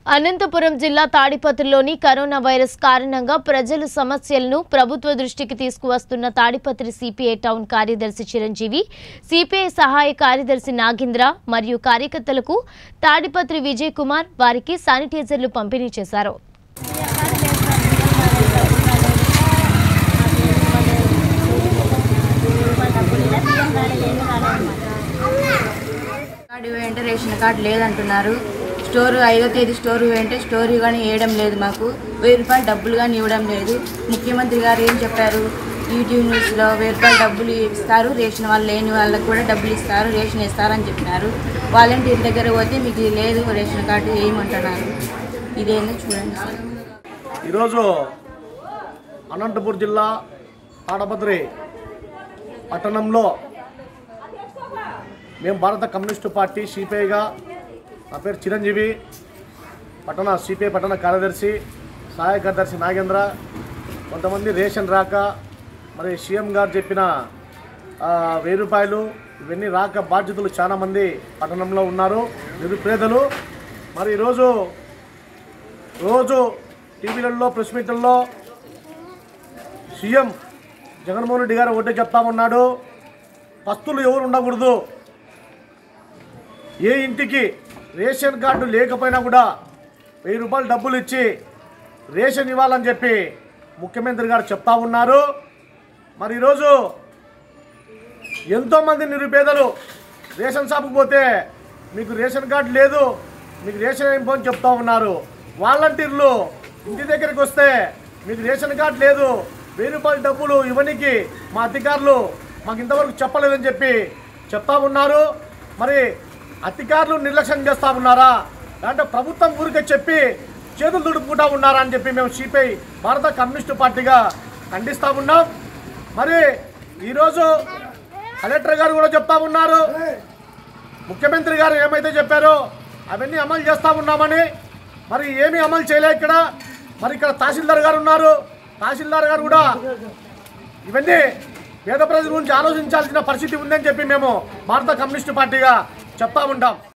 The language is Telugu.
అనంతపురం జిల్లా తాడిపత్రిలోని కరోనా వైరస్ కారణంగా ప్రజల సమస్యలను ప్రభుత్వ దృష్టికి తీసుకువస్తున్న తాడిపత్రి సిపిఐ టౌన్ కార్యదర్శి చిరంజీవి సిపిఐ సహాయ కార్యదర్శి నాగేంద్ర మరియు కార్యకర్తలకు తాడిపత్రి విజయ్ కుమార్ వారికి శానిటైజర్లు పంపిణీ చేశారు కార్డు వేయంటే రేషన్ కార్డు లేదంటున్నారు స్టోర్ ఐదో తేదీ స్టోర్ వేయంటే స్టోర్ కానీ వేయడం లేదు మాకు వెయ్యి రూపాయలు డబ్బులు కానీ ఇవ్వడం లేదు ముఖ్యమంత్రి గారు ఏం చెప్పారు యూట్యూబ్ న్యూస్లో వెయ్యి రూపాయలు డబ్బులు ఇస్తారు రేషన్ వాళ్ళు లేని వాళ్ళకి కూడా డబ్బులు ఇస్తారు రేషన్ ఇస్తారని చెప్పినారు వాలంటీర్ దగ్గర పోతే మీకు ఇది లేదు రేషన్ కార్డు వేయమంటున్నారు ఇదేందో చూడండి సార్ ఈరోజు అనంతపూర్ జిల్లా తాడపత్రి పట్టణంలో మేము భారత కమ్యూనిస్టు పార్టీ సిపిఐగా నా పేరు చిరంజీవి పట్టణ సిపిఐ పట్టణ కార్యదర్శి సహాయ కార్యదర్శి నాగేంద్ర కొంతమంది రేషన్ రాక మరి సీఎం గారు చెప్పిన ఆ, వెయ్యి రూపాయలు ఇవన్నీ రాక బాధ్యతలు చాలామంది పట్టణంలో ఉన్నారు నిరుపేదలు మరి ఈరోజు రోజు టీవీలలో ప్రెస్ మీట్లలో సీఎం జగన్మోహన్ రెడ్డి గారు ఒకటే చెప్తామన్నాడు పస్తులు ఎవరు ఉండకూడదు ఏ ఇంటికి రేషన్ కార్డు లేకపోయినా కూడా వెయ్యి రూపాయలు డబ్బులు ఇచ్చి రేషన్ ఇవ్వాలని చెప్పి ముఖ్యమంత్రి గారు చెప్తా ఉన్నారు మరి ఈరోజు ఎంతోమంది నిరుపేదలు రేషన్ షాప్కి పోతే మీకు రేషన్ కార్డు లేదు మీకు రేషన్ ఏం అని చెప్తా ఉన్నారు వాలంటీర్లు ఇంటి దగ్గరికి వస్తే మీకు రేషన్ కార్డు లేదు వెయ్యి రూపాయల డబ్బులు ఇవ్వనికి మా అధికారులు మాకు ఇంతవరకు చెప్పలేదని చెప్పి చెప్తా ఉన్నారు మరి అధికారులు నిర్లక్ష్యం చేస్తా ఉన్నారా అంటే ప్రభుత్వం ఊరికే చెప్పి చేతులు దుడుపుకుంటా ఉన్నారా అని చెప్పి మేము సిపిఐ భారత కమ్యూనిస్టు పార్టీగా ఖండిస్తా ఉన్నాం మరి ఈరోజు కలెక్టర్ గారు కూడా చెప్తా ఉన్నారు ముఖ్యమంత్రి గారు ఏమైతే చెప్పారో అవన్నీ అమలు చేస్తా ఉన్నామని మరి ఏమీ అమలు చేయలే ఇక్కడ మరి ఇక్కడ తహసీల్దార్ గారు ఉన్నారు తహసీల్దార్ గారు కూడా ఇవన్నీ పేద ప్రజల గురించి ఆలోచించాల్సిన పరిస్థితి ఉందని చెప్పి మేము భారత కమ్యూనిస్టు పార్టీగా చెప్తా ఉంటాం